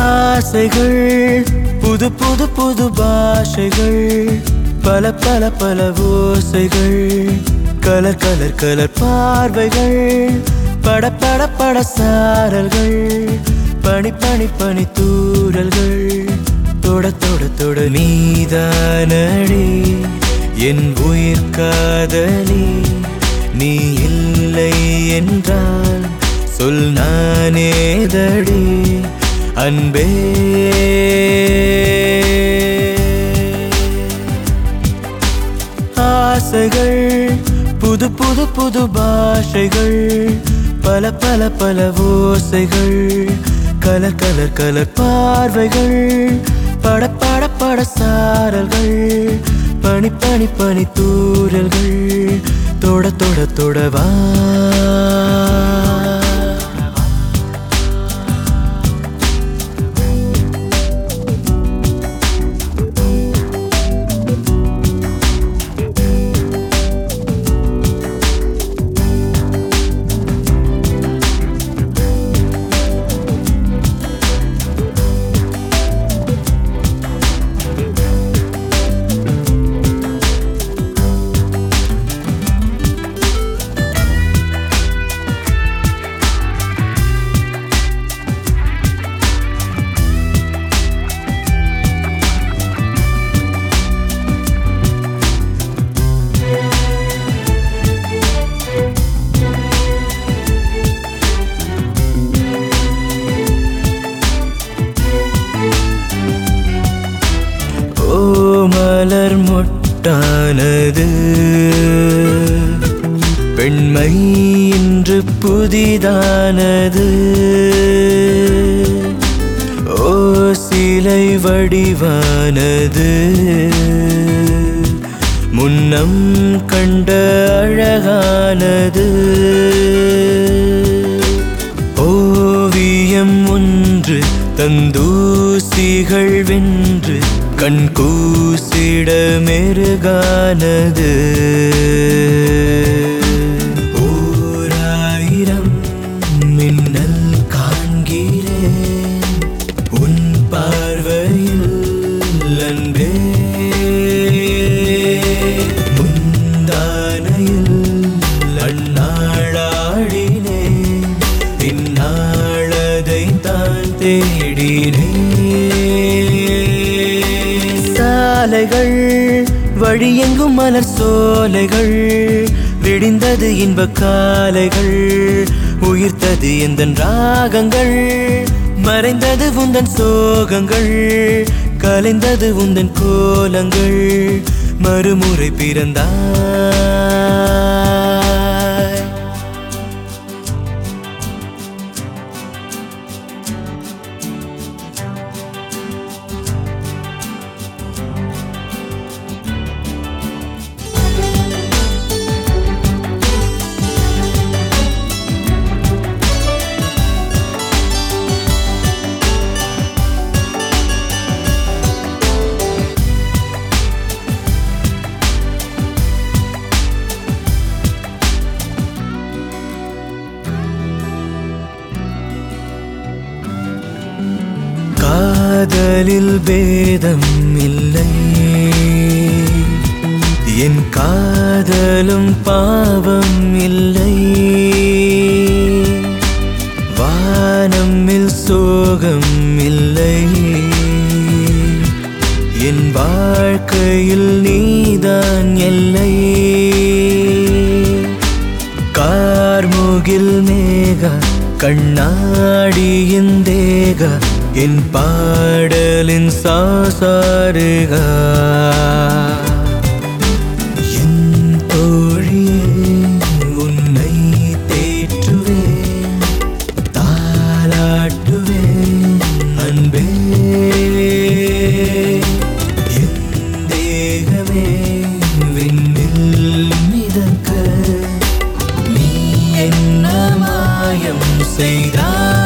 ஆசைகள் புது புது புது பாஷைகள் பல பல பல ஓசைகள் கலர் கலர் கலர் பார்வைகள் பட பட பட சாரல்கள் பனி பனி பனி தூரல்கள் தொட தொட தொட நீதானடி என் உயிர் காதலி நீ இல்லை என்றால் சொல் நானேதடி அன்பே ஆசைகள் புது புது புது பாஷைகள் பல பல பல ஓசைகள் கலர் கலர் கலர் பார்வைகள் பட பட பட சாரல்கள் பனி பனி பனி தூரல்கள் தொட தொட தொடவா ஓ மலர் மொட்டானது பெண்மை இன்று புதிதானது ஓ சிலை வடிவானது முன்னம் கண்ட அழகானது ஓவியம் ஒன்று தந்தூசிகள் வென்று கண் கூசிட மெருகானது ஓராயிரம் மின்னல் காண்கிறேன் உன் பார்வையில் அன்பே முந்தானையில் அந்நாளாடினேன் இந்நாளதை தான் தேடினேன் சாலைகள் வழியெங்கும் மலர் சோலைகள் விடிந்தது இன்ப காலைகள் உயிர்த்தது எந்த ராகங்கள் மறைந்தது உந்தன் சோகங்கள் கலைந்தது உந்தன் கோலங்கள் மறுமுறை பிறந்தாய் காதலில் பேதம் இல்லை என் காதலும் பாவம் இல்லை வானமில் சோகம் இல்லை என் வாழ்க்கையில் நீதான் எல்லை கார்முகில் மேக கண்ணாடியின் தேக என் பாடலின் சாசாருக என் தோழியே உன்னை தேற்றுவேன் தாலாட்டுவேன் அன்பே என் தேகமே விண்ணில் மிதக்க நீ என்ன மாயம் செய்தாய்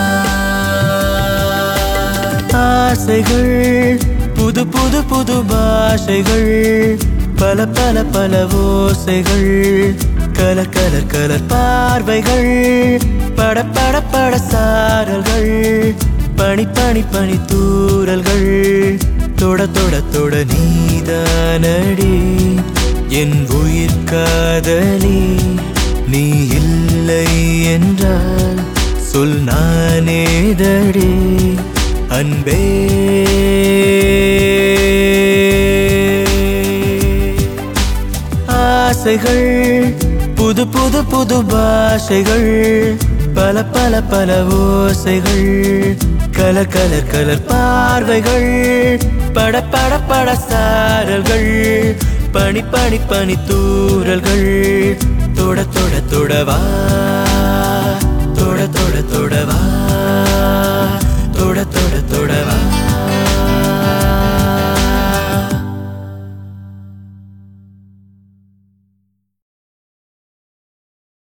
ஆசைகள் புது புது புது பாஷைகள் பல பல பல ஓசைகள் கலர் கலர் கலர் பார்வைகள் பட பட பட சாரல்கள் பனி பனி பனி தூரல்கள் தொட தொட தொட நீதானடி என் உயிர் காதலி நீ இல்லை என்றால் சொல் நானேதடி அன்பே ஆசைகள் புது புது புது பாஷைகள் பல பல பல ஓசைகள் கலர் கலர் கலர் பார்வைகள் பட பட பட சாரல்கள் பனி பனி பனி தூரல்கள் தொட தொட தொடவா தொட தொட தொடவா தொட தொட